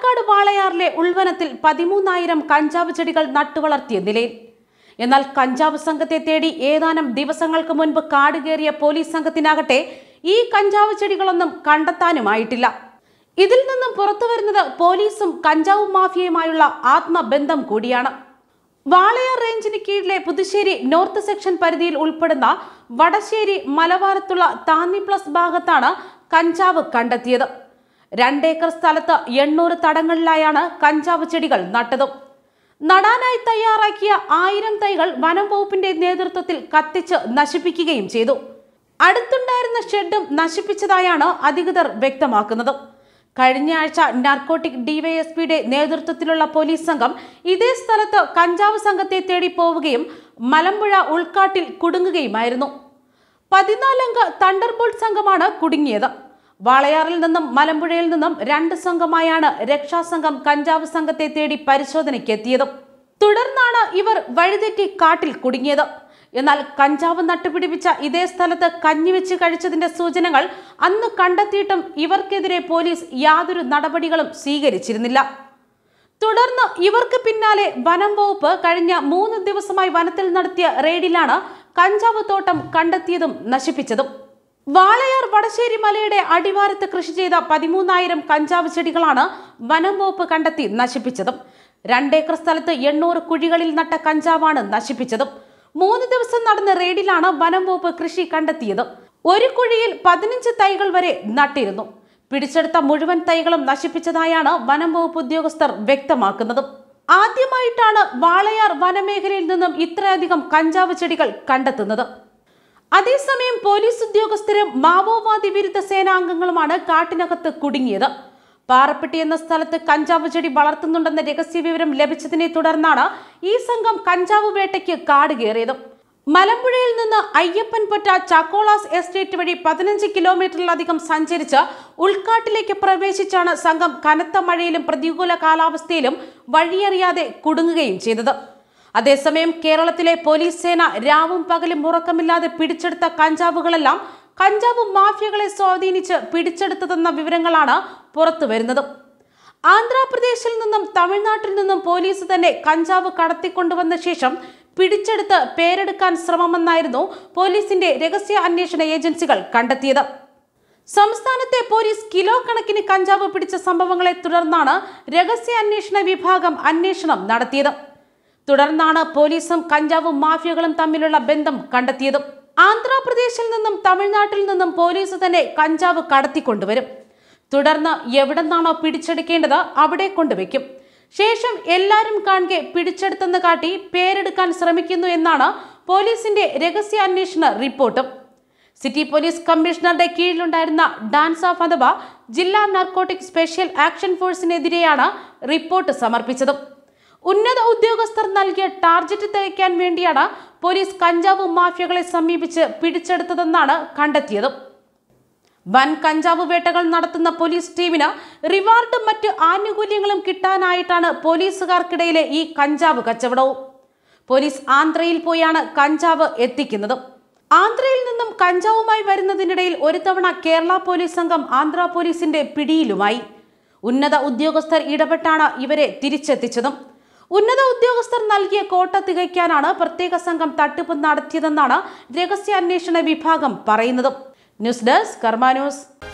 പാലക്കാട് വാളയാറിലെ ഉൾവനത്തിൽ പതിമൂന്നായിരം കഞ്ചാവ് ചെടികൾ നട്ടുവളർത്തിയ നിലയിൽ എന്നാൽ കഞ്ചാവ് സംഘത്തെ തേടി ഏതാനും ദിവസങ്ങൾക്ക് മുൻപ് കാട് കയറിയ പോലീസ് സംഘത്തിനാകട്ടെ ഈ കഞ്ചാവ് ചെടികളൊന്നും കണ്ടെത്താനുമായിട്ടില്ല ഇതിൽ നിന്നും പുറത്തു വരുന്നത് പോലീസും കഞ്ചാവ് മാഫിയയുമായുള്ള ആത്മബന്ധം കൂടിയാണ് വാളയാർ റേഞ്ചിന് കീഴിലെ പുതുശ്ശേരി നോർത്ത് സെക്ഷൻ പരിധിയിൽ ഉൾപ്പെടുന്ന വടശ്ശേരി മലവാരത്തുള്ള താന്നി പ്ലസ് ഭാഗത്താണ് കഞ്ചാവ് കണ്ടെത്തിയത് രണ്ടേക്കർ സ്ഥലത്ത് എണ്ണൂറ് തടങ്ങളിലായാണ് കഞ്ചാവ് ചെടികൾ നട്ടതും നടാനായി തയ്യാറാക്കിയ ആയിരം തൈകൾ വനം വകുപ്പിന്റെ നേതൃത്വത്തിൽ കത്തിച്ച് നശിപ്പിക്കുകയും ചെയ്തു അടുത്തുണ്ടായിരുന്ന ഷെഡും നശിപ്പിച്ചതായാണ് അധികൃതർ വ്യക്തമാക്കുന്നത് കഴിഞ്ഞ ആഴ്ച നാർക്കോട്ടിക് ഡിവൈഎസ്പിയുടെ നേതൃത്വത്തിലുള്ള പോലീസ് സംഘം ഇതേ സ്ഥലത്ത് കഞ്ചാവ് സംഘത്തെ തേടി പോവുകയും മലമ്പുഴ ഉൾക്കാട്ടിൽ കുടുങ്ങുകയുമായിരുന്നു പതിനാലംഗ തണ്ടർബോൾട്ട് സംഘമാണ് കുടുങ്ങിയത് വാളയാറിൽ നിന്നും മലമ്പുഴയിൽ നിന്നും രണ്ട് സംഘമായാണ് രക്ഷാസംഘം കഞ്ചാവ് സംഘത്തെ തേടി പരിശോധനയ്ക്കെത്തിയത് തുടർന്നാണ് ഇവർ വഴിതെറ്റി കാട്ടിൽ കുടുങ്ങിയത് എന്നാൽ കഞ്ചാവ് നട്ടുപിടിപ്പിച്ച ഇതേ സ്ഥലത്ത് കഞ്ഞിവെച്ച് കഴിച്ചതിന്റെ സൂചനകൾ അന്ന് കണ്ടെത്തിയിട്ടും ഇവർക്കെതിരെ പോലീസ് യാതൊരു നടപടികളും സ്വീകരിച്ചിരുന്നില്ല തുടർന്ന് ഇവർക്ക് പിന്നാലെ വനം വകുപ്പ് കഴിഞ്ഞ മൂന്ന് ദിവസമായി വനത്തിൽ നടത്തിയ റെയ്ഡിലാണ് കഞ്ചാവ് തോട്ടം കണ്ടെത്തിയതും നശിപ്പിച്ചതും വാളയാർ വടശ്ശേരി മലയുടെ അടിവാരത്ത് കൃഷി ചെയ്ത പതിമൂന്നായിരം കഞ്ചാവ് ചെടികളാണ് വനം വകുപ്പ് കണ്ടെത്തി നശിപ്പിച്ചതും രണ്ടേക്കർ സ്ഥലത്ത് എണ്ണൂറ് കുഴികളിൽ നട്ട കഞ്ചാവാണ് നശിപ്പിച്ചതും മൂന്ന് ദിവസം നടന്ന റെയ്ഡിലാണ് വനം വകുപ്പ് കൃഷി കണ്ടെത്തിയത് ഒരു കുഴിയിൽ പതിനഞ്ച് തൈകൾ വരെ നട്ടിരുന്നു പിടിച്ചെടുത്ത മുഴുവൻ തൈകളും നശിപ്പിച്ചതായാണ് വനം വകുപ്പ് ഉദ്യോഗസ്ഥർ വ്യക്തമാക്കുന്നത് ആദ്യമായിട്ടാണ് വാളയാർ വനമേഖലയിൽ നിന്നും ഇത്രയധികം കഞ്ചാവ് ചെടികൾ കണ്ടെത്തുന്നത് അതേസമയം പോലീസ് ഉദ്യോഗസ്ഥരും മാവോവാദി വിരുദ്ധ സേനാംഗങ്ങളുമാണ് കാട്ടിനകത്ത് കുടുങ്ങിയത് പാറപ്പെട്ടി എന്ന സ്ഥലത്ത് കഞ്ചാവ് ചെടി വളർത്തുന്നുണ്ടെന്ന രഹസ്യ വിവരം ലഭിച്ചതിനെ തുടർന്നാണ് ഈ സംഘം കഞ്ചാവ് വേട്ടയ്ക്ക് കാട് കയറിയത് മലമ്പുഴയിൽ നിന്ന് അയ്യപ്പൻപൊറ്റ ചാക്കോളാസ് എസ്റ്റേറ്റ് വഴി പതിനഞ്ച് കിലോമീറ്ററിലധികം സഞ്ചരിച്ച് ഉൾക്കാട്ടിലേക്ക് പ്രവേശിച്ചാണ് സംഘം കനത്ത മഴയിലും പ്രതികൂല കാലാവസ്ഥയിലും വഴിയറിയാതെ കുടുങ്ങുകയും ചെയ്തത് അതേസമയം കേരളത്തിലെ പോലീസ് സേന രാവും പകലും ഉറക്കമില്ലാതെ പിടിച്ചെടുത്ത കഞ്ചാവുകളെല്ലാം കഞ്ചാവ് മാഫിയകളെ സ്വാധീനിച്ച് പിടിച്ചെടുത്തതെന്ന വിവരങ്ങളാണ് പുറത്തു വരുന്നത് ആന്ധ്രാപ്രദേശിൽ നിന്നും തമിഴ്നാട്ടിൽ നിന്നും പോലീസ് തന്നെ കഞ്ചാവ് കടത്തിക്കൊണ്ടുവന്ന ശേഷം പിടിച്ചെടുത്ത് പേരെടുക്കാൻ ശ്രമമെന്നായിരുന്നു പോലീസിന്റെ രഹസ്യ അന്വേഷണ ഏജൻസികൾ കണ്ടെത്തിയത് സംസ്ഥാനത്തെ പോലീസ് കിലോ കണക്കിന് കഞ്ചാവ് പിടിച്ച സംഭവങ്ങളെ തുടർന്നാണ് രഹസ്യ അന്വേഷണ വിഭാഗം അന്വേഷണം നടത്തിയത് തുടർന്നാണ് പോലീസും കഞ്ചാവ് മാഫിയകളും തമ്മിലുള്ള ബന്ധം കണ്ടെത്തിയത് ആന്ധ്രാപ്രദേശിൽ നിന്നും തമിഴ്നാട്ടിൽ നിന്നും പോലീസ് തന്നെ കഞ്ചാവ് കടത്തിക്കൊണ്ടുവരും തുടർന്ന് എവിടെന്നാണോ പിടിച്ചെടുക്കേണ്ടത് അവിടെ കൊണ്ടുവയ്ക്കും ശേഷം എല്ലാവരും കാണുകെ പിടിച്ചെടുത്തെന്ന് കാട്ടി പേരെടുക്കാൻ ശ്രമിക്കുന്നു എന്നാണ് പോലീസിന്റെ രഹസ്യ അന്വേഷണ റിപ്പോർട്ടും സിറ്റി പോലീസ് കമ്മീഷണറുടെ കീഴിലുണ്ടായിരുന്ന ഡാൻസ് ഓഫ് അഥവാ ജില്ലാ നാർക്കോട്ടിക് സ്പെഷ്യൽ ആക്ഷൻ ഫോഴ്സിനെതിരെയാണ് റിപ്പോർട്ട് സമർപ്പിച്ചത് ഉന്നത ഉദ്യോഗസ്ഥർ നൽകിയ ടാർജറ്റ് തികയ്ക്കാൻ വേണ്ടിയാണ് പോലീസ് കഞ്ചാവ് മാഫിയകളെ സമീപിച്ച് പിടിച്ചെടുത്തതെന്നാണ് കണ്ടെത്തിയത് വൻ കഞ്ചാവ് വേട്ടകൾ നടത്തുന്ന പോലീസ് ടീമിന് റിവാർഡും മറ്റ് ആനുകൂല്യങ്ങളും കിട്ടാനായിട്ടാണ് പോലീസുകാർക്കിടയിലെ ഈ കഞ്ചാവ് കച്ചവടവും പോലീസ് ആന്ധ്രയിൽ പോയാണ് കഞ്ചാവ് എത്തിക്കുന്നത് ആന്ധ്രയിൽ നിന്നും കഞ്ചാവുമായി വരുന്നതിനിടയിൽ ഒരു തവണ കേരള പോലീസ് സംഘം ആന്ധ്ര പോലീസിന്റെ പിടിയിലുമായി ഉന്നത ഉദ്യോഗസ്ഥർ ഇടപെട്ടാണ് ഇവരെ തിരിച്ചെത്തിച്ചതും ഉന്നത ഉദ്യോഗസ്ഥർ നൽകിയ കോട്ട തികയ്ക്കാനാണ് പ്രത്യേക സംഘം തട്ടിപ്പ് നടത്തിയതെന്നാണ് രഹസ്യാന്വേഷണ വിഭാഗം പറയുന്നത് ന്യൂസ് ഡെസ്ക് കർമ്മ ന്യൂസ്